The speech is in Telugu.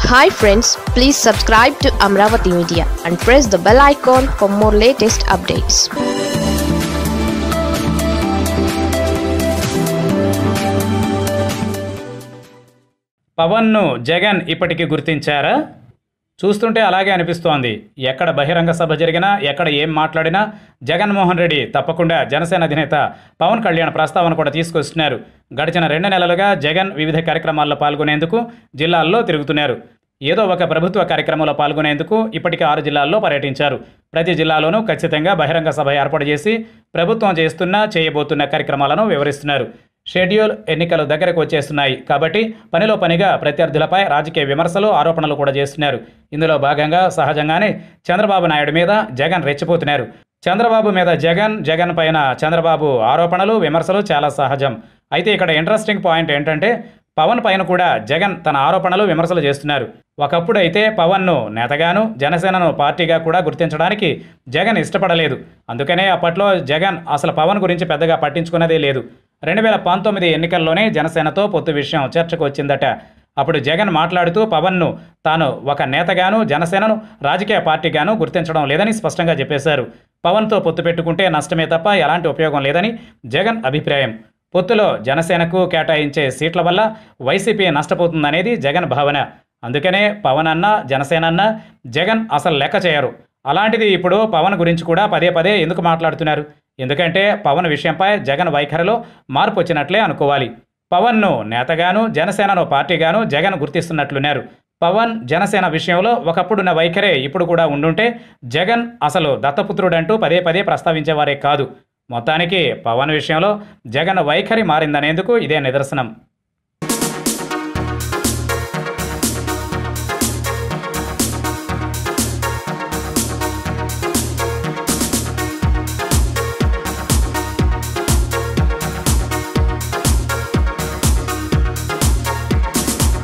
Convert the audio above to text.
hi friends please subscribe to Amaravati media and press the bell icon for more latest updates పవన్ను జగన్ ఇప్పటికీ గుర్తించారా చూస్తుంటే అలాగే అనిపిస్తోంది ఎక్కడ బహిరంగ సభ జరిగినా ఎక్కడ ఏం మాట్లాడినా జగన్మోహన్ రెడ్డి తప్పకుండా జనసేన అధినేత పవన్ కళ్యాణ్ ప్రస్తావన కూడా తీసుకొస్తున్నారు గడిచిన రెండు నెలలుగా జగన్ వివిధ కార్యక్రమాల్లో పాల్గొనేందుకు జిల్లాల్లో తిరుగుతున్నారు ఏదో ఒక ప్రభుత్వ కార్యక్రమంలో పాల్గొనేందుకు ఇప్పటికే ఆరు జిల్లాల్లో పర్యటించారు ప్రతి జిల్లాలోనూ ఖచ్చితంగా బహిరంగ సభ ఏర్పాటు చేసి ప్రభుత్వం చేస్తున్న చేయబోతున్న కార్యక్రమాలను వివరిస్తున్నారు షెడ్యూల్ ఎన్నికలు దగ్గరకు వచ్చేస్తున్నాయి కాబట్టి పనిలో పనిగా ప్రత్యర్థులపై రాజకీయ విమర్శలు ఆరోపణలు కూడా చేస్తున్నారు ఇందులో భాగంగా సహజంగానే చంద్రబాబు నాయుడు మీద జగన్ రెచ్చిపోతున్నారు చంద్రబాబు మీద జగన్ జగన్ పైన చంద్రబాబు ఆరోపణలు విమర్శలు చాలా సహజం అయితే ఇక్కడ ఇంట్రెస్టింగ్ పాయింట్ ఏంటంటే పవన్ పైన కూడా జగన్ తన ఆరోపణలు విమర్శలు చేస్తున్నారు ఒకప్పుడు అయితే పవన్ను నేతగాను జనసేనను పార్టీగా కూడా గుర్తించడానికి జగన్ ఇష్టపడలేదు అందుకనే అప్పట్లో జగన్ అసలు పవన్ గురించి పెద్దగా పట్టించుకున్నదే లేదు రెండు వేల పంతొమ్మిది ఎన్నికల్లోనే జనసేనతో పొత్తు విషయం చర్చకు వచ్చిందట అప్పుడు జగన్ మాట్లాడుతూ పవన్ను తాను ఒక నేతగాను జనసేనను రాజకీయ పార్టీగాను గుర్తించడం లేదని స్పష్టంగా చెప్పేశారు పవన్తో పొత్తు పెట్టుకుంటే నష్టమే తప్ప ఎలాంటి ఉపయోగం లేదని జగన్ అభిప్రాయం పొత్తులో జనసేనకు కేటాయించే సీట్ల వల్ల వైసీపీ నష్టపోతుందనేది జగన్ భావన అందుకనే పవన్ అన్న జనసేన అన్న జగన్ అసలు లెక్క చేయరు అలాంటిది ఇప్పుడు పవన్ గురించి కూడా పదే పదే ఎందుకు మాట్లాడుతున్నారు ఎందుకంటే పవన్ విషయంపై జగన్ వైఖరిలో మార్పు వచ్చినట్లే అనుకోవాలి పవన్ను నేతగాను జనసేనను పార్టీగాను జగన్ గుర్తిస్తున్నట్లున్నారు పవన్ జనసేన విషయంలో ఒకప్పుడున్న వైఖరే ఇప్పుడు కూడా ఉండుంటే జగన్ అసలు దత్తపుత్రుడంటూ పదే పదే ప్రస్తావించేవారే కాదు మొత్తానికి పవన్ విషయంలో జగన్ వైఖరి మారిందనేందుకు ఇదే నిదర్శనం